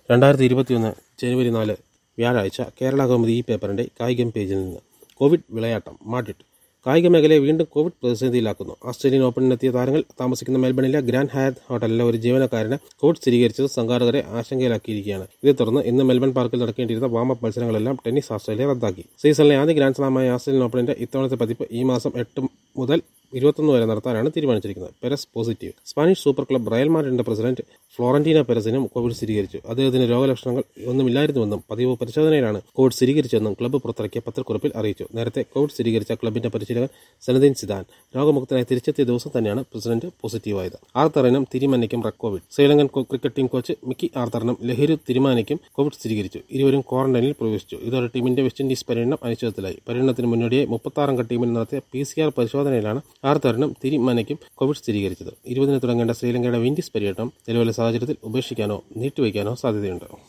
രണ്ടായിരത്തി ഇരുപത്തിയൊന്ന് ജനുവരി നാല് വ്യാഴാഴ്ച കേരള കൗമുദി ഈ പേപ്പറിന്റെ കായികം പേജിൽ നിന്ന് കോവിഡ് വിളയാട്ടം മാഡ്രിഡ് കായിക മേഖലയെ വീണ്ടും കോവിഡ് പ്രതിസന്ധിയിലാക്കുന്നു ഓസ്ട്രേലിയൻ ഓപ്പണിനെത്തിയ താരങ്ങൾ താമസിക്കുന്ന മെൽബണിലെ ഗ്രാൻഡ് ഹയാത്ത് ഹോട്ടലിലെ ഒരു ജീവനക്കാരന് കോവിഡ് സ്ഥിരീകരിച്ചത് സംഘാടകരെ ആശങ്കയിലാക്കിയിരിക്കുകയാണ് ഇതേ തുടർന്ന് ഇന്ന് മെൽബൺ പാർക്കിൽ നടക്കേണ്ടിയിരുന്ന വാമപ്പ് മത്സരങ്ങളെല്ലാം ടെന്നീസ് ഓസ്ട്രേലിയ റദ്ദാക്കി സീസണിലെ ആദ്യ ഗ്രാൻഡ് സ്ലാമായ ഓസ്ട്രേലിയൻ ഓപ്പണിന്റെ ഇത്തവണത്തെ പതിപ്പ് ഈ മാസം എട്ട് മുതൽ ഇരുപത്തൊന്ന് വരെ നടത്താനാണ് തീരുമാനിച്ചിരിക്കുന്നത് Perez positive Spanish super club Real മാഡ്രിഡിന്റെ പ്രസിഡന്റ് ഫ്ലോറന്റീന പെരസിനും കോവിഡ് സ്ഥിരീകരിച്ചു അദ്ദേഹത്തിന് രോഗലക്ഷണങ്ങൾ ഒന്നുമില്ലായിരുന്നുവെന്നും പതിവ് പരിശോധനയിലാണ് കോവിഡ് സ്ഥിരീകരിച്ചതെന്നും ക്ലബ്ബ് പുറത്തിറക്കിയ പത്രക്കുറിപ്പിൽ അറിയിച്ചു നേരത്തെ കോവിഡ് സ്ഥിരീകരിച്ച ക്ലബിന്റെ പരിശീലകൻ സനദീൻ സിദാൻ രോഗമുക്തനായി തിരിച്ചെത്തിയ ദിവസം തന്നെയാണ് പ്രസിഡന്റ് പോസിറ്റീവായത് ആർത്തറിനും തിരുമന്നയ്ക്കും റെഡ് കോവിഡ് ശ്രീലങ്കൻ കോ- ക്രിക്കറ്റ് ടീം കോച്ച് മിക്കി ആർത്തറിനും ലഹരു തിരുമാനയ്ക്കും കോവിഡ് സ്ഥിരീകരിച്ചു ഇരുവരും ക്വാറന്റൈനിൽ പ്രവേശിച്ചു ഇതോടെ ടീമിന്റെ വെസ്റ്റ് ഇൻഡീസ് പര്യടനം അനിശ്ചിതത്തിലായി പര്യടനത്തിന് മുന്നോടിയായി മുപ്പത്താറംഗ ടീമിൽ നടത്തിയ പി സി ആർ പരിശോധനയിലാണ് ആർത്തറിനും തിരുമനയ്ക്കും കോവിഡ് സ്ഥിരീകരിച്ചത് ഇരുപതിന് തുടങ്ങേണ്ട ശ്രീലങ്കയുടെ വിൻഡീസ് പര്യടനം നിലവിലെ സാഹചര്യത്തിൽ ഉപേക്ഷിക്കാനോ നീട്ടിവയ്ക്കാനോ സാധ്യതയുണ്ട്